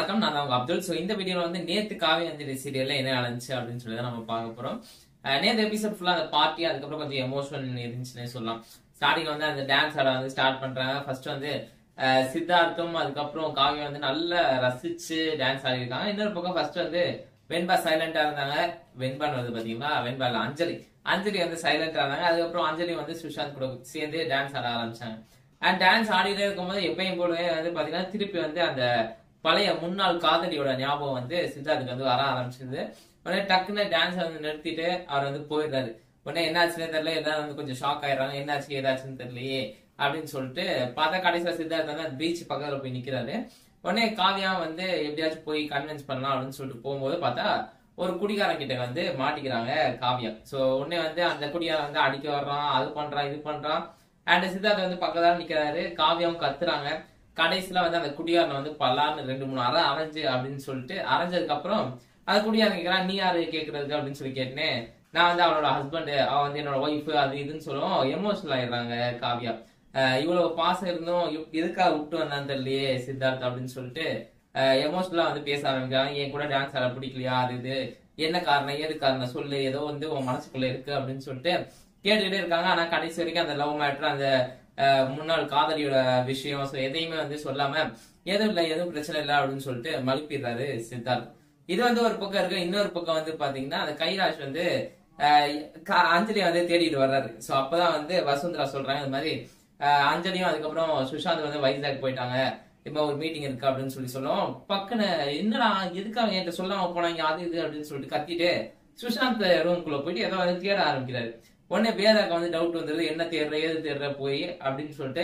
வணக்கம் நான் தான் உங்க அப்துல் ஸோ இந்த வீடியோல வந்து நேத்து காவி அஞ்சலி சீரியல்ல என்ன நடந்துச்சு அப்படின்னு சொல்லி தான் நம்ம பார்க்க போறோம் அஹ் நேத்து எபிசோட் ஃபுல்லா அந்த பார்ட்டி அதுக்கப்புறம் கொஞ்சம் எமோஷனல் இருந்துச்சுன்னே சொல்லலாம் ஸ்டார்டிங் வந்து அந்த டான்ஸ் ஆட வந்து ஸ்டார்ட் பண்றாங்க ஃபர்ஸ்ட் வந்து அஹ் சித்தார்த்தும் அதுக்கப்புறம் காவியம் வந்து நல்லா ரசிச்சு டான்ஸ் ஆடிருக்காங்க இன்னொரு பக்கம் ஃபர்ஸ்ட் வந்து வெண்பா சைலண்டா இருந்தாங்க வெண்பான் வந்து பாத்தீங்களா வெண்பா இல்ல அஞ்சலி அஞ்சலி வந்து சைலண்டா இருந்தாங்க அதுக்கப்புறம் அஞ்சலி வந்து சுஷாந்த் கூட சேர்ந்து டான்ஸ் ஆட ஆரம்பிச்சாங்க அண்ட் டான்ஸ் ஆடிட்டே இருக்கும்போது எப்பயும் போலவே வந்து பாத்தீங்கன்னா திருப்பி வந்து அந்த பழைய முன்னாள் காதலியோட ஞாபகம் வந்து சித்தார்த்துக்கு வந்து வர ஆரம்பிச்சிருது உடனே டக்குன்னு டான்ஸ் வந்து நிறுத்திட்டு அவர் வந்து போயிடுறாரு உடனே என்னாச்சுன்னே தெரியல எல்லாரும் வந்து கொஞ்சம் ஷாக் ஆயிடுறாங்க என்னாச்சு ஏதாச்சுன்னு தெரியலையே அப்படின்னு சொல்லிட்டு பார்த்தா கடைசியில சித்தார்த் வந்து பீச் பக்கத்துல போய் நிக்கிறாரு உடனே காவியா வந்து எப்படியாச்சும் போய் கன்வின்ஸ் பண்ணலாம் அப்படின்னு சொல்லிட்டு போகும்போது பார்த்தா ஒரு குடிகாரன் கிட்ட வந்து மாட்டிக்கிறாங்க காவியா சோ உடனே வந்து அந்த குடிகாரன் வந்து அடிக்க வர்றான் அது பண்றான் இது பண்றான் அண்ட் சித்தார்த் வந்து பக்கத்துல நிக்கிறாரு காவியாவும் கத்துறாங்க கடைசியில வந்து அந்த குடியாரனை வந்து பல்லான்னு ரெண்டு மூணு அரை அரைஞ்சு அப்படின்னு சொல்லிட்டு அரைஞ்சதுக்கு அப்புறம் அந்த குடியாரன் கேட்கறான் நீ யாரு கேக்குறதுக்கு அப்படின்னு சொல்லி கேட்டேன் நான் வந்து அவனோட ஹஸ்பண்ட் அவன் வந்து என்னோட ஒய்ஃப் அது இதுன்னு சொல்லுவோம் எமோஷனல் ஆயிடுறாங்க காவியா அஹ் இவ்வளவு பாசம் இருந்தும் எப்- எதுக்காக விட்டு வந்தான்னு தெரியலையே சித்தார்த் அப்படின்னு சொல்லிட்டு எமோஷனலா வந்து பேச ஆரம்பிக்கிறாங்க என் கூட டான்ஸ் ஆட பிடிக்கலையா அது இது என்ன காரணம் ஏது காரணம் சொல்லு ஏதோ வந்து உன் மனசுக்குள்ள இருக்கு அப்படின்னு சொல்லிட்டு கேட்டுக்கிட்டே இருக்காங்க ஆனா கடைசி வரைக்கும் அந்த லவ் மேட்டர் அந்த அஹ், முன்னாள் காதலியோட விஷயம் so எதையுமே வந்து சொல்லாம எதுவும் இல்லை எதுவும் பிரச்சனை இல்லை அப்படின்னு சொல்லிட்டு மழுப்பிடுறாரு சித்தார்த் இது வந்து ஒரு பக்கம் இருக்கு இன்னொரு பக்கம் வந்து பாத்தீங்கன்னா அந்த கைலாஷ் வந்து அஹ், க- அஞ்சலி வந்து தேடிட்டு வர்றாரு சோ அப்பதான் வந்து வசுந்தரா சொல்றாங்க இந்த மாதிரி அஹ், அஞ்சலியும் அதுக்கப்புறம் சுஷாந்த் வந்து வைசாக் போயிட்டாங்க இப்ப ஒரு மீட்டிங் இருக்கு அப்படின்னு சொல்லி சொல்லுவோம் பக்கன என்னடா எதுக்காக என்கிட்ட சொல்லாம போனாங்க அது இது அப்படின்னு சொல்லிட்டு கத்திட்டு சுஷாந்த் ரூம்குள்ள போயிட்டு ஏதோ வந்து தேட ஆரம்பிக்கிறாரு உடனே வேதாக்கு வந்து டவுட் வந்துருது என்ன தேடுற ஏது தேடுற போய் அப்படின்னு சொல்லிட்டு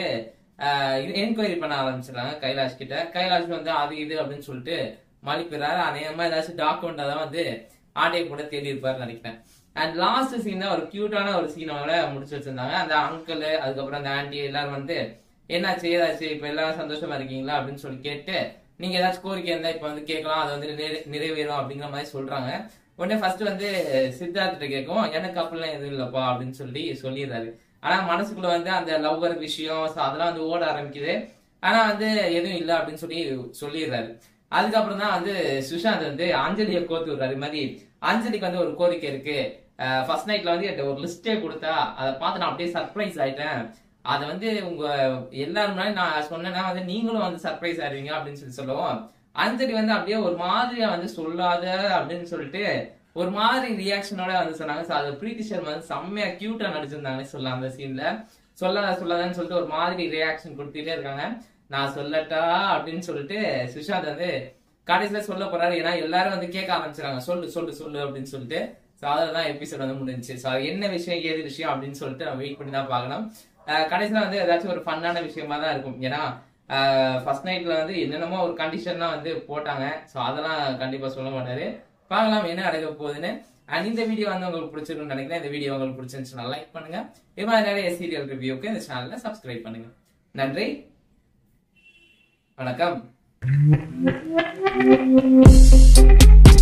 என்கொயரி பண்ண ஆரம்பிச்சிடறாங்க கைலாஷ் கிட்ட கைலாஷ் வந்து அது இது அப்படின்னு சொல்லிட்டு மலிப்பிடுறாரு அநேகமா ஏதாச்சும் டாக்குமெண்ட் தான் வந்து ஆட்டையை கூட தேடி இருப்பாருன்னு நினைக்கிறேன் அண்ட் லாஸ்ட் சீன் தான் ஒரு கியூட்டான ஒரு சீனோட முடிச்சு வச்சிருந்தாங்க அந்த அங்கிள் அதுக்கப்புறம் அந்த ஆன்டி எல்லாரும் வந்து என்னாச்சு ஏதாச்சு இப்ப எல்லாரும் சந்தோஷமா இருக்கீங்களா அப்படின்னு சொல்லி கேட்டு நீங்க ஏதாச்சும் கோரிக்கை இருந்தா இப்ப வந்து கேட்கலாம் அது வந்து நிறை- நிறைவேறும் அப்படிங்கிற மாதிரி சொல்றாங்க உடனே ஃபர்ஸ்ட் வந்து சித்தார்த்திட்ட கேட்கும் எனக்கு அப்படிலாம் எதுவும் இல்லப்பா அப்படின்னு சொல்லி சொல்லிடுறாரு ஆனா மனசுக்குள்ள வந்து அந்த லவ்வர் விஷயம் so அதெல்லாம் வந்து ஓட ஆரம்பிக்குது ஆனா வந்து எதுவும் இல்ல அப்படின்னு சொல்லி சொல்லிடுறாரு அதுக்கப்புறம் தான் வந்து சுஷாந்த் வந்து அஞ்சலியை கோத்து விடுறாரு இது மாதிரி அஞ்சலிக்கு வந்து ஒரு கோரிக்கை இருக்கு ஃபர்ஸ்ட் நைட்ல வந்து என்கிட்ட ஒரு லிஸ்டே கொடுத்தா அதை பார்த்து நான் அப்படியே சர்ப்ரைஸ் ஆயிட்டேன் அதை வந்து உங்க எல்லாரும் முன்னாடி நான் சொன்னேன்னா வந்து நீங்களும் வந்து சர்ப்ரைஸ் ஆயிருவீங்க அப்படின்னு சொல்லி சொல்லுவோம் அஞ்சலி வந்து அப்படியே ஒரு மாதிரியா வந்து சொல்லாத அப்படின்னு சொல்லிட்டு ஒரு மாதிரி ரியாக்ஷனோட வந்து சொன்னாங்க So அது பிரீத்தி சர்மா வந்து செம்மையா கியூட்டா நடிச்சிருந்தாங்கன்னு சொல்லலாம் அந்த சீன்ல சொல்லாத சொல்லாதன்னு சொல்லிட்டு ஒரு மாதிரி ரியாக்ஷன் கொடுத்துட்டே இருக்காங்க நான் சொல்லட்டா அப்படின்னு சொல்லிட்டு சுஷாந்த் வந்து கடைசியில சொல்ல போறாரு ஏன்னா எல்லாரும் வந்து கேட்க ஆரம்பிச்சிருக்காங்க சொல்லு சொல்லு சொல்லு அப்படின்னு சொல்லிட்டு ஸோ தான் எபிசோட் வந்து முடிஞ்சுச்சு ஸோ அது என்ன விஷயம் ஏது விஷயம் அப்படின்னு சொல்லிட்டு நம்ம வெயிட் பண்ணி தான் பார்க்கணும் அஹ் கடைசியில வந்து ஏதாச்சும் ஒரு ஃபன்னான விஷயமா தான் இருக்கும் ஏன்னா ஃபர்ஸ்ட் நைட்ல வந்து என்னென்னமோ ஒரு கண்டிஷன்லாம் வந்து போட்டாங்க ஸோ அதெல்லாம் கண்டிப்பா சொல்ல மாட்டாரு பார்க்கலாம் என்ன நடக்க போகுதுன்னு அண்ட் இந்த வீடியோ வந்து உங்களுக்கு பிடிச்சிருக்கும்னு நினைக்கிறேன் இந்த வீடியோ உங்களுக்கு பிடிச்சிருந்துச்சுன்னா லைக் பண்ணுங்க இது மாதிரி நிறைய சீரியல் ரிவ்யூக்கு இந்த சேனலை சப்ஸ்கிரைப் பண்ணுங்க நன்றி வணக்கம்